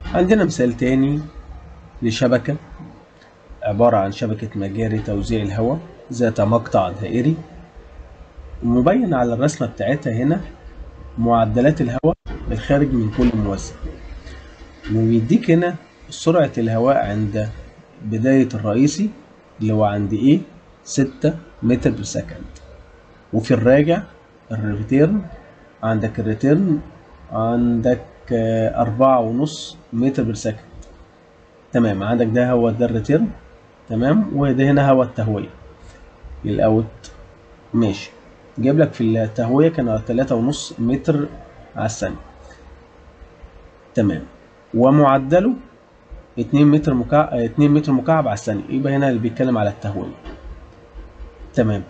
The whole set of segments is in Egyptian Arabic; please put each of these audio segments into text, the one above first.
عندنا مثال تاني لشبكة عبارة عن شبكة مجاري توزيع الهواء ذات مقطع دائري ومبين على الرسمة بتاعتها هنا معدلات الهواء الخارج من كل موزع وبيديك هنا سرعة الهواء عند بداية الرئيسي اللي هو عند ايه 6 متر بر سكند وفي الراجع الريتيرن عندك الريتيرن عندك آه، أربعة ونص متر بر سكند تمام عندك ده هو ده الريتيرن تمام وده هنا هو التهوية الأوت ماشي جايب لك في التهوية كان على تلاتة ونص متر على الثانية تمام ومعدله اتنين متر مكعب اتنين متر مكعب على الثانية يبقى هنا اللي بيتكلم على التهوية تمام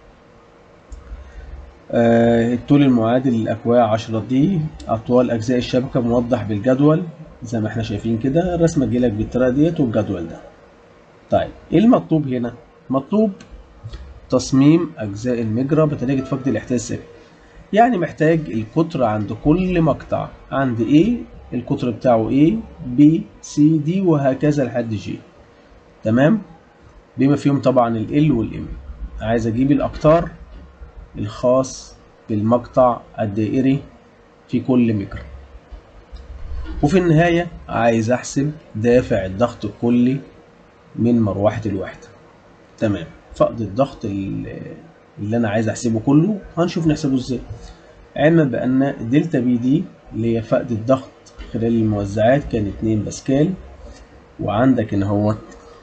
آه، الطول المعادل للأكواع 10 دي أطوال أجزاء الشبكة موضح بالجدول زي ما احنا شايفين كده الرسمة تجيلك بالطريقة ديت والجدول ده طيب ايه المطلوب هنا؟ مطلوب تصميم أجزاء المجرى بطريقة فقد الاحتياج السكني يعني محتاج القطر عند كل مقطع عند A القطر بتاعه A B C D وهكذا لحد G تمام بما فيهم طبعا ال L وال M عايز اجيب الاقطار الخاص بالمقطع الدائري في كل مجرى وفي النهاية عايز احسب دافع الضغط الكلي من مروحة الوحدة تمام فقد الضغط ال- اللي انا عايز احسبه كله هنشوف نحسبه ازاي علما بان دلتا بي دي اللي هي فقد الضغط خلال الموزعات كان 2 باسكال وعندك ان هو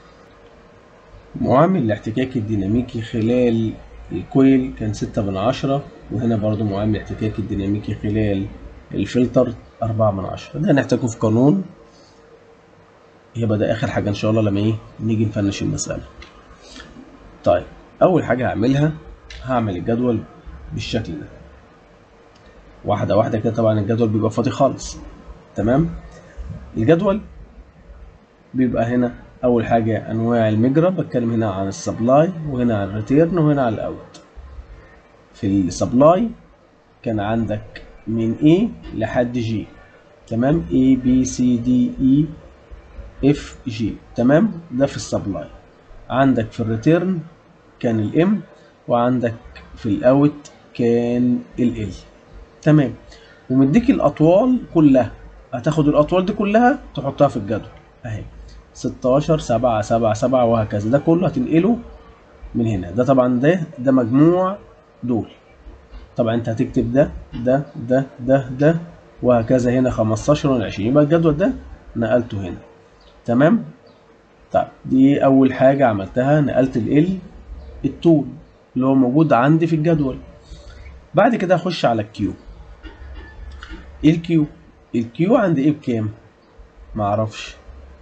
معامل الاحتكاك الديناميكي خلال الكويل كان ستة من عشرة وهنا برضو معامل الاحتكاك الديناميكي خلال الفلتر أربعة من عشرة ده هنحتاجه في قانون يبقى ده آخر حاجة إن شاء الله لما إيه نيجي نفنش المسألة طيب أول حاجة هعملها هعمل الجدول بالشكل ده واحدة واحدة كده طبعا الجدول بيبقى فاضي خالص تمام الجدول بيبقى هنا اول حاجه انواع المجرى بتكلم هنا عن السبلاي وهنا عن الريتيرن وهنا عن الاوت في السبلاي كان عندك من A لحد G تمام A B C D E F G تمام ده في السبلاي عندك في الريتيرن كان الام وعندك في الاوت كان ال L تمام ومديك الاطوال كلها هتاخد الاطوال دي كلها تحطها في الجدول اهي 16 7 7 7 وهكذا ده كله هتنقله من هنا ده طبعا ده ده مجموع دول طبعا انت هتكتب ده ده ده ده ده وهكذا هنا 15 و 20 يبقى الجدول ده نقلته هنا تمام طيب دي اول حاجه عملتها نقلت ال الطول اللي هو موجود عندي في الجدول بعد كده اخش على الكيو ايه الكيو الكيو عند ايه بكام معرفش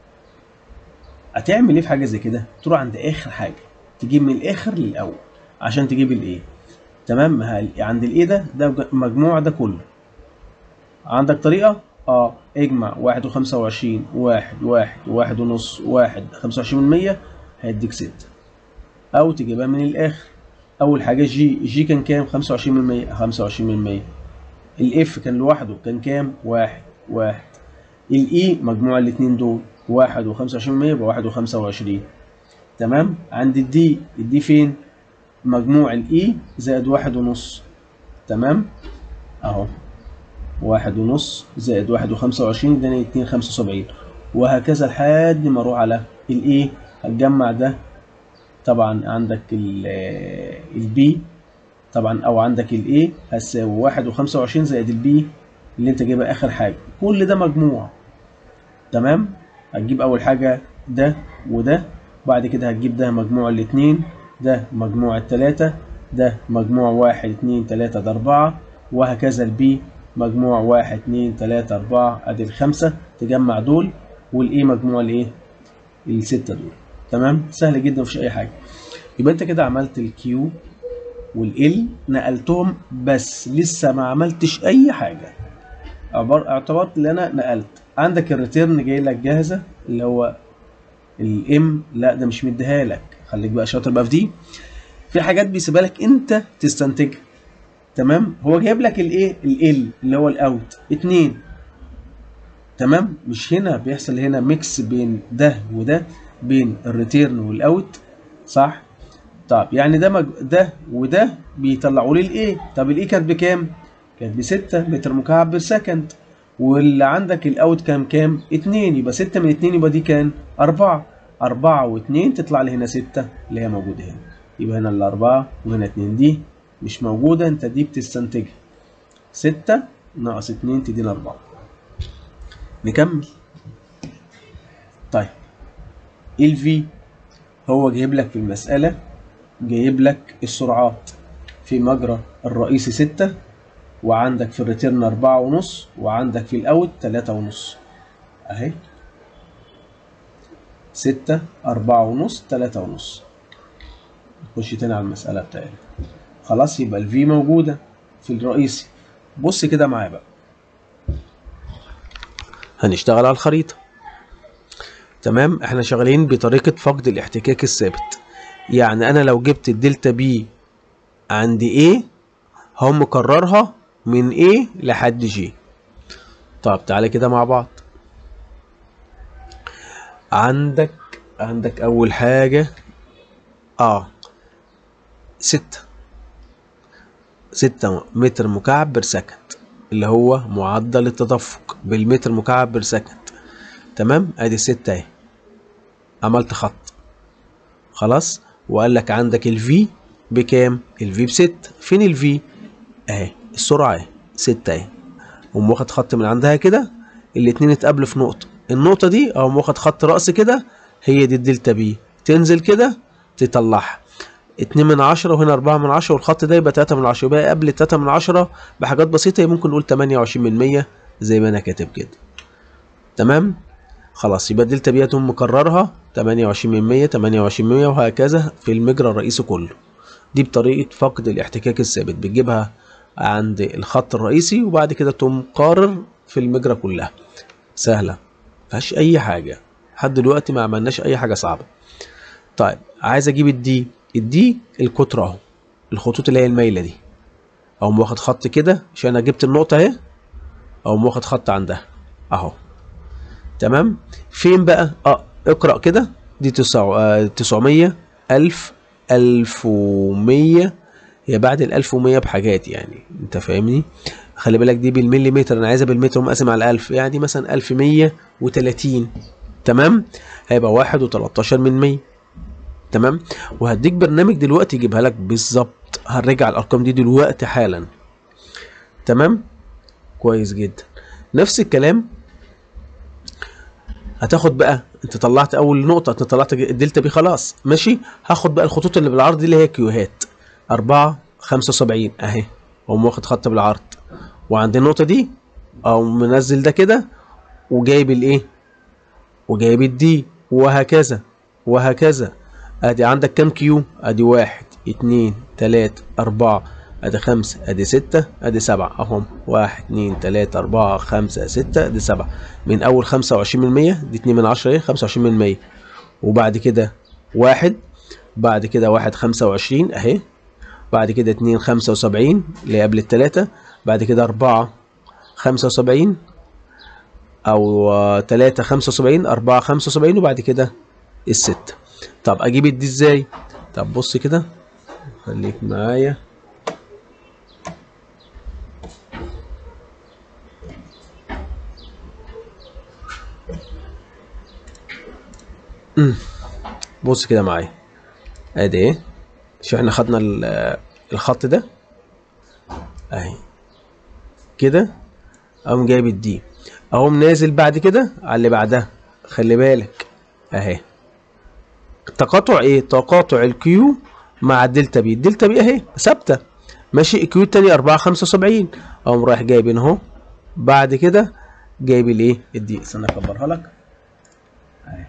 هتعمل ايه في حاجه زي كده تروح عند اخر حاجه تجيب من الاخر للاول عشان تجيب الايه تمام ما هي- عند الايه ده ده مجموع ده كله عندك طريقه اه اجمع واحد وخمسة وعشرين واحد واحد واحد ونص واحد خمسة وعشرين من مية هيديك ستة او تجيبها من الاخر اول حاجه جي جي كان كام خمسة وعشرين من مية خمسة وعشرين من مية الاف كان لوحده كان كام واحد واحد الاي مجموع الاتنين دول واحد وخمسة وعشرين من مية يبقى واحد وخمسة وعشرين تمام عند الدي الدي فين مجموع الاي زائد واحد ونص تمام اهو واحد ونص زائد واحد وخمسة وعشرين اداني اتنين خمسة وسبعين وهكذا لحد ما اروح على الاي هتجمع ده طبعا عندك البي طبعا او عندك الاي هتساوي واحد وخمسة وعشرين زائد البي اللي انت جايبها اخر حاجة كل ده مجموع تمام هتجيب اول حاجة ده وده بعد كده هتجيب ده مجموع الاتنين ده مجموع التلاتة ده مجموع واحد اتنين تلاتة ده اربعة وهكذا البي مجموع واحد اتنين تلاتة اربعة ادي الخمسة تجمع دول والايه مجموع الايه الستة دول تمام سهل جدا مفيش اي حاجة يبقى انت كده عملت الكيو والال نقلتهم بس لسه ما عملتش اي حاجة عبار- اعتبرت ان انا نقلت عندك الريتيرن جاي لك جاهزة اللي هو الام لا ده مش مديها لك خليك بقى شاطر بقى في دي في حاجات بيسيبها لك انت تستنتجها تمام هو جايب لك الايه ال اللي هو الاوت اتنين تمام مش هنا بيحصل هنا ميكس بين ده وده بين الريتيرن والاوت صح طب يعني ده مج... ده وده بيطلعوا لي الايه طب الايه كانت بكام كانت ب 6 متر مكعب بير سكند واللي عندك الاوت كام كام 2 يبقى 6 من 2 يبقى دي كام 4 4 و2 تطلع لي هنا 6 اللي هي موجوده هنا يبقى هنا الأربعة وهنا 2 دي مش موجوده انت دي بتستنتجها 6 ناقص 2 تدينا 4 نكمل طيب ال V هو جايب لك في المسألة جايب لك السرعات في مجرى الرئيسي 6 وعندك في الريتيرن أربعة ونص وعندك في الأوت تلاتة ونص أهي ستة أربعة ونص تلاتة ونص نخش تاني على المسألة بتاعتنا خلاص يبقى الفي موجودة في الرئيسي بص كده معايا بقى هنشتغل على الخريطة تمام احنا شغالين بطريقة فقد الاحتكاك الثابت يعني انا لو جبت الدلتا بي عند A هم مكررها من A لحد G طب تعالى كده مع بعض عندك عندك اول حاجة اه ستة ستة متر مكعب بير سكند اللي هو معدل التدفق بالمتر مكعب بير سكند تمام ادي ستة اهي عملت خط خلاص وقال لك عندك الفي بكام الفي بست فين الفي اهي السرعة اهي ستة اهي قوم واخد خط من عندها كده الاتنين اتقابلوا في نقطة النقطة دي اقوم واخد خط رأس كده هي دي الدلتا بي تنزل كده تطلعها اتنين من عشرة وهنا أربعة من عشرة والخط ده يبقى تلاتة من عشرة يبقى قبل تلاتة من عشرة بحاجات بسيطة ممكن نقول تمانية وعشرين من مية زي ما أنا كاتب كده تمام خلاص يبقى الدلتا بي هتقوم مكررها تمانية وعشرين من مية تمانية وعشرين من مية وهكذا في المجرى الرئيسي كله دي بطريقة فقد الاحتكاك الثابت بتجيبها عند الخط الرئيسي وبعد كده تقوم قارر في المجرى كلها سهلة مفيهاش أي حاجة لحد دلوقتي ما عملناش أي حاجة صعبة طيب عايز أجيب الدي الدي القطر أهو الخطوط اللي هي المايلة دي أقوم واخد خط كده عشان أنا جبت النقطة أهي أقوم واخد خط عندها أهو تمام فين بقى اه اقرأ كده دي تسع آه تسعمية ألف ألف ومية هي بعد الألف ومية بحاجات يعني أنت فاهمني خلي بالك دي بالمليمتر أنا عايزها بالمتر ومقسم على الألف يعني دي مثلا ألف مية وتلاتين تمام هيبقى واحد وتلاتاشر من مية تمام وهديك برنامج دلوقتي يجيبها لك بالظبط هنرجع الأرقام دي دلوقتي حالا تمام كويس جدا نفس الكلام هتاخد بقى انت طلعت اول نقطة انت طلعت الدلتا بي خلاص ماشي هاخد بقى الخطوط اللي بالعرض دي اللي هي كيوهات أربعة خمسة وسبعين اهي اقوم واخد خط بالعرض وعند النقطة دي اقوم منزل ده كده وجايب الايه وجايب الدي وهكذا وهكذا ادي عندك كام كيو ادي واحد اتنين تلاتة اربعة ادي خمسة ادي ستة ادي سبعة اهم واحد اتنين تلاتة اربعة خمسة ستة ادي سبعة من اول خمسة وعشرين من مية دي اتنين من عشرة ايه خمسة وعشرين من مية وبعد كده واحد بعد كده واحد خمسة وعشرين اهي بعد كده اتنين خمسة وسبعين اللي قبل التلاتة بعد كده اربعة خمسة وسبعين او آه، تلاتة خمسة وسبعين اربعة خمسة وسبعين وبعد كده الستة طب اجيب الدي ازاي طب بص كده خليك معايا بص كده معايا ادي ايه شوف احنا خدنا ال- الخط ده اهي كده اقوم جايب الدي اقوم نازل بعد كده على اللي بعدها خلي بالك اهي تقاطع ايه تقاطع الكيو مع الدلتا بي الدلتا بي اهي ثابته ماشي الكيو التاني 4 75 اقوم رايح جايب هنا اهو بعد كده جايب الايه الدي استنى اكبرها لك اهي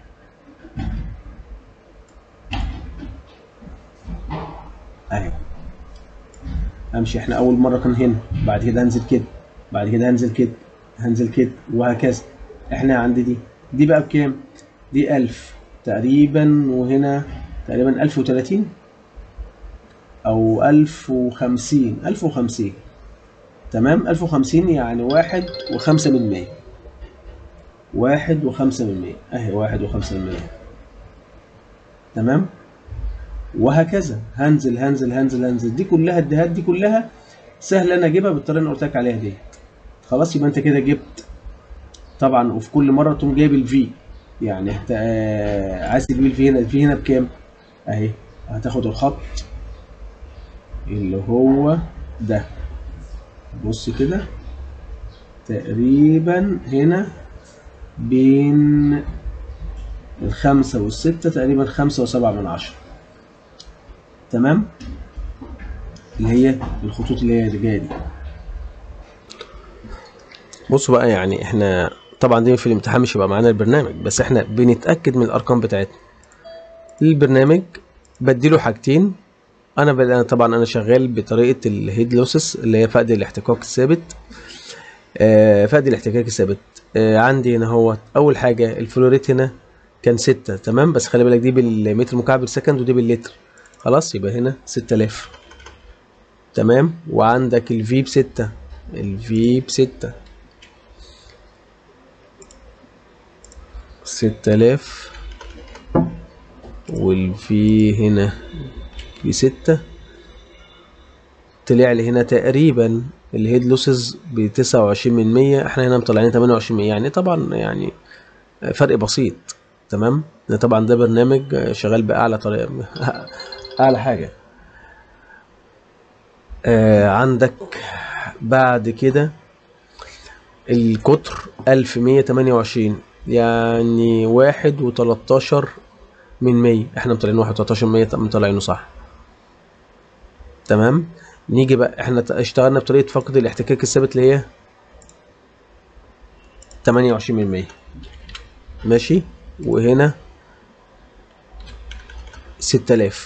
اهي امشي احنا اول مره كان هنا بعد كده هنزل كده بعد كده هنزل كده هنزل كده وهكذا احنا عند دي دي بقى بكام دي 1000 تقريبا وهنا تقريبا 1030 او 1050 1050 تمام 1050 يعني واحد وخمسة من مية واحد وخمسة من مية اهي واحد وخمسة من مية تمام وهكذا هنزل هنزل هنزل هنزل دي كلها الدهات دي كلها سهل انا اجيبها بالطريقه اللي قلت لك عليها دي خلاص يبقى انت كده جبت طبعا وفي كل مره تقوم جايب الفي يعني انت آه، عايز تجيب الفي هنا الفي هنا بكام اهي هتاخد الخط اللي هو ده بص كده تقريبا هنا بين الخمسة والستة تقريبا خمسة وسبعة من عشرة تمام اللي هي الخطوط اللي هي اللي جاية دي بصوا بقى يعني احنا طبعا دي في الامتحان مش هيبقى معانا البرنامج بس احنا بنتأكد من الأرقام بتاعتنا البرنامج بديله حاجتين انا بد- أنا طبعا انا شغال بطريقه الهيد لوسس اللي هي فقد الاحتكاك الثابت آه، فقد الاحتكاك الثابت آه، عندي هنا هو اول حاجه الفلوريت هنا كان ستة تمام بس خلي بالك دي بالمتر مكعب بالسكند ودي باللتر خلاص يبقى هنا 6000 تمام وعندك الفي بستة الفي بستة ستة آلاف والفي هنا بستة طلع لي هنا تقريبا الهيد لوسز بتسعة وعشرين من مية احنا هنا مطلعين تمانية وعشرين من مية يعني طبعا يعني فرق بسيط تمام ده طبعا ده برنامج شغال بأعلى طريقة أعلى حاجة آه عندك بعد كده القطر ألف مية تمانية وعشرين يعني واحد وتلاتاشر من مية احنا مطلعين واحد وتلاتاشر من مية مطلعينه صح تمام نيجي بقى احنا ت- اشتغلنا بطريقة فقد الاحتكاك الثابت اللي هي تمانية وعشرين من مية ماشي وهنا ستة آلاف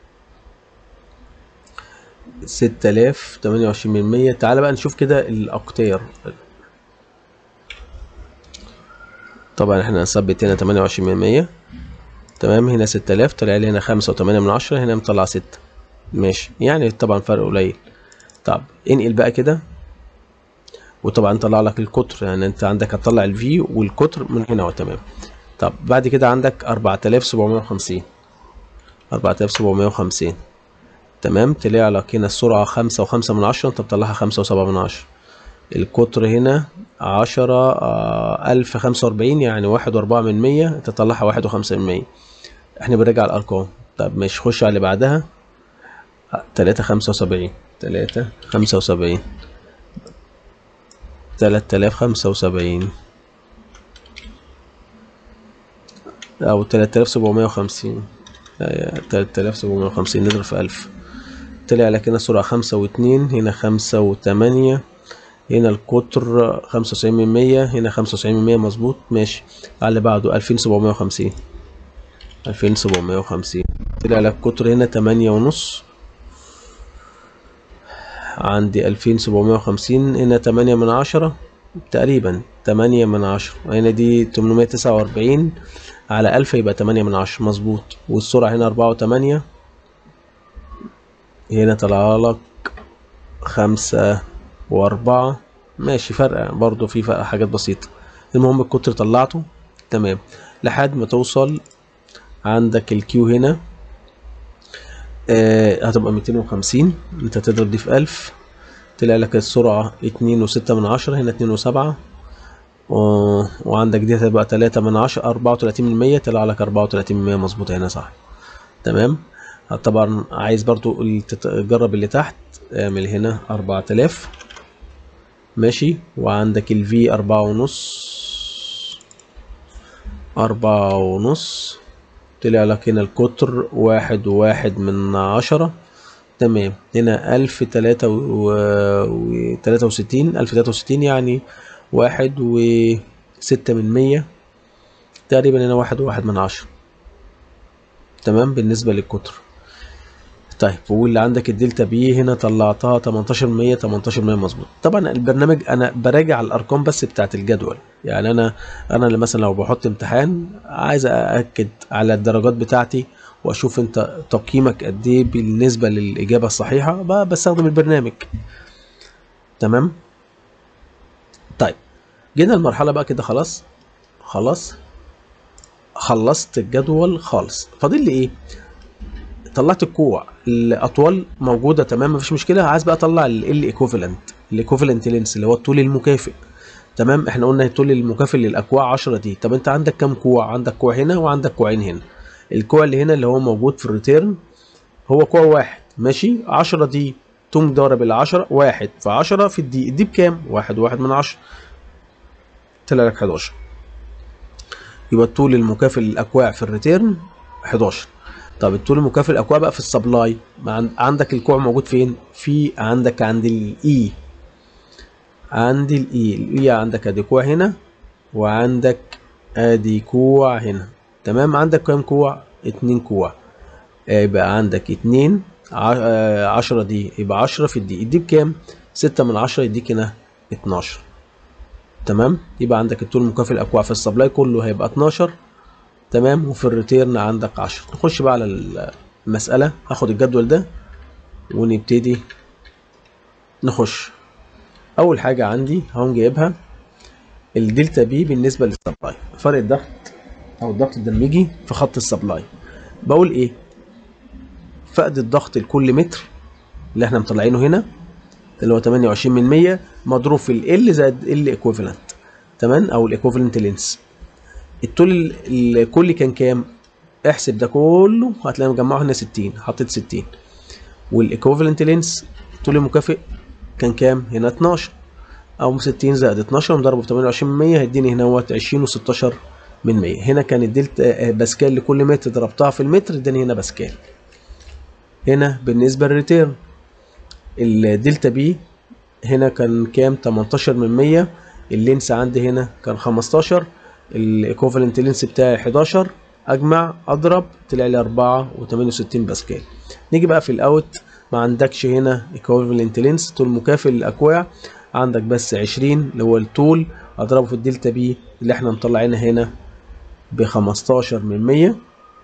ستة آلاف تمانية وعشرين من مية تعالى بقى نشوف كده الأقطار طبعا احنا هنثبت هنا تمانية وعشرين من مية تمام هنا ستة آلاف طلع لي هنا خمسة وتمانية من عشرة هنا مطلع ستة ماشي يعني طبعا فرق قليل طب انقل بقى كده وطبعا طلع لك القطر يعني انت عندك هتطلع الفي والقطر من هنا تمام طب بعد كده عندك 4750 4750 تمام طلع لك هنا السرعة خمسة وخمسة من عشرة انت بتطلعها خمسة وسبعة من عشرة القطر هنا عشرة آه، ألف خمسة وأربعين يعني واحد وأربعة من مية انت تطلعها واحد وخمسة من مية احنا بنراجع الأرقام طب مش خش على اللي بعدها تلاتة خمسة وسبعين تلاتة خمسة وسبعين تلات آلاف خمسة وسبعين أو تلات آلاف سبعمية وخمسين تلات آلاف سبعمية وخمسين نضرب في ألف طلع لك هنا سرعة خمسة واتنين هنا خمسة وتمانية هنا القطر خمسة وتسعين من مية هنا خمسة وتسعين من مية مظبوط ماشي على اللي بعده ألفين سبعمية وخمسين ألفين سبعمية وخمسين طلع لك قطر هنا تمانية ونص عندي ألفين سبعمية وخمسين هنا تمانية من عشرة تقريبا تمانية من عشرة هنا دي تمنمية تسعة وأربعين على ألف يبقى تمانية من عشرة مظبوط والسرعة هنا أربعة وتمانية هنا طلع لك خمسة وأربعة ماشي فرق برضو في فرق حاجات بسيطة المهم القطر طلعته تمام لحد ما توصل عندك الكيو هنا آه هتبقى ميتين وخمسين انت تضرب دي في ألف طلع لك السرعة اتنين وستة من عشرة هنا اتنين وسبعة و... وعندك دي هتبقى تلاتة من عشرة أربعة وتلاتين من مية طلع لك أربعة وتلاتين من مية مظبوطة هنا صح تمام طبعا عايز برضو ال- تجرب اللي تحت اعمل هنا أربعة آلاف ماشي وعندك الفي أربعة ونص أربعة ونص طلع لك هنا القطر واحد وواحد من عشرة تمام هنا ألف تلاتة و تلاتة وستين ألف تلاتة وستين يعني واحد وستة من مية تقريبا هنا واحد وواحد من عشرة تمام بالنسبة للقطر طيب واللي عندك الدلتا بي هنا طلعتها 18 100 18 100 مظبوط طبعا البرنامج انا براجع الارقام بس بتاعت الجدول يعني انا انا اللي مثلا لو بحط امتحان عايز ااكد على الدرجات بتاعتي واشوف انت تقييمك قد ايه بالنسبه للاجابه الصحيحه ب- بستخدم البرنامج تمام طيب جينا المرحله بقى كده خلاص خلاص خلصت الجدول خالص فاضل لي ايه طلعت الكوع الاطوال موجوده تمام مفيش مشكله عايز بقى اطلع ال ايكوفالنت الايكوفالنت لينس اللي هو الطول المكافئ تمام احنا قلنا الطول المكافئ للاكواع 10 دي طب انت عندك كام كوع عندك كوع هنا وعندك كوعين هنا الكوع اللي هنا اللي هو موجود في الريتيرن هو كوع واحد ماشي 10 دي تم ضارب ال 10 واحد في 10 في الدي الدي بكام؟ واحد واحد من 10 طلع لك 11 يبقى الطول المكافئ للاكواع في الريتيرن 11 طب الطول المكافئ للاكواع بقى في السبلاي عندك الكوع موجود فين؟ في عندك عند الاي عندي الاي الاي عندك ادي كوع هنا وعندك ادي كوع هنا تمام عندك كام كوع؟ اتنين كوع يبقى عندك اتنين عشرة دي يبقى عشرة في الدي الدي بكام؟ ستة من عشرة يديك هنا اتناشر تمام يبقى عندك الطول المكافئ الأكواع في السبلاي كله هيبقى اتناشر تمام وفي الريتيرن عندك عشرة نخش بقى على المسألة هاخد الجدول ده ونبتدي نخش أول حاجة عندي هقوم جايبها الدلتا بي بالنسبة للسبلاي فرق الضغط أو الضغط الدمجي في خط السبلاي بقول إيه فقد الضغط لكل متر اللي احنا مطلعينه هنا اللي هو 28 من 100 مضروب في ال زائد ال ايكويفالنت تمام او الايكويفالنت لينس الطول الكلي كان كام احسب ده كله هتلاقي مجمعه هنا 60 حطيت 60 والايكويفالنت لينس الطول المكافئ كان كام هنا 12 او 60 زائد 12 مضربه في 28 من 100 هيديني هنا هو 20 و16 من 100 هنا كان الدلتا باسكال لكل متر ضربتها في المتر اداني هنا باسكال هنا بالنسبة للريتيرن الدلتا بي هنا كان كام 18 من 100 اللينس عندي هنا كان 15 الايكوفالنت لينس بتاعي 11 اجمع اضرب طلع لي 4 و68 باسكال نيجي بقى في الاوت ما عندكش هنا ايكوفالنت لينس طول مكافئ للاكواع عندك بس 20 اللي هو الطول اضربه في الدلتا بي اللي احنا مطلعينها هنا ب 15 من 100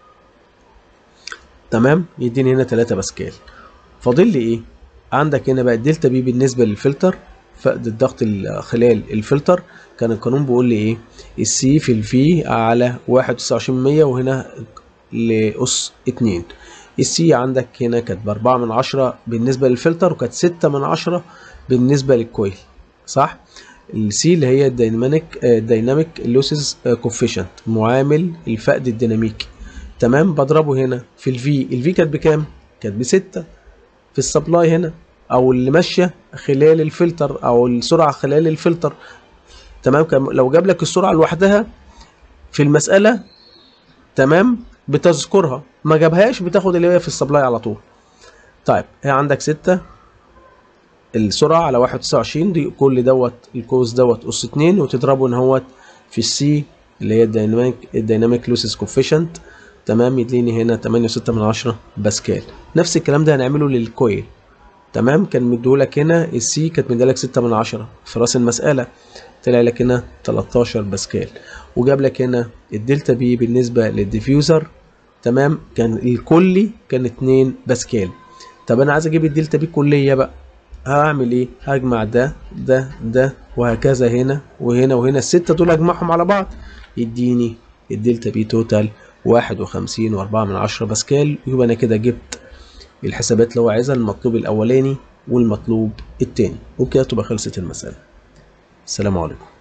تمام يديني هنا 3 باسكال فاضل لي ايه عندك هنا بقى الدلتا بي بالنسبه للفلتر فقد الضغط خلال الفلتر كان القانون بيقول لي ايه السي في الفي على 1.29 وهنا لأس 2 السي عندك هنا كانت ب 4 من 10 بالنسبه للفلتر وكانت 6 من 10 بالنسبه للكويل صح السي اللي هي الديناميك الديناميك لوسز كوفيشنت معامل الفقد الديناميكي تمام بضربه هنا في الفي الفي كانت بكام كانت بستة في السبلاي هنا او اللي ماشيه خلال الفلتر او السرعه خلال الفلتر تمام لو جاب لك السرعه لوحدها في المساله تمام بتذكرها ما جابهاش بتاخد اللي هي في السبلاي على طول طيب هي عندك ستة السرعة على واحد وتسعة وعشرين دي كل دوت الكوز دوت أس اتنين وتضربه ان هوت في السي اللي هي الديناميك الديناميك لوسز كوفيشنت تمام يديني هنا تمانية وستة من عشرة باسكال نفس الكلام ده هنعمله للكويل تمام كان مديهولك هنا السي كانت مديلك ستة من عشرة في راس المسألة طلع لك هنا 13 باسكال وجاب لك هنا الدلتا بي بالنسبة للديفيوزر تمام كان الكلي كان 2 باسكال طب انا عايز اجيب الدلتا بي كلية بقى هعمل ايه هجمع ده ده ده وهكذا هنا وهنا وهنا الستة دول اجمعهم على بعض يديني الدلتا بي توتال واحد وخمسين وأربعة من عشرة باسكال يبقى أنا كده جبت الحسابات اللي هو عايزها المطلوب الأولاني والمطلوب التاني وبكده تبقى خلصت المسألة السلام عليكم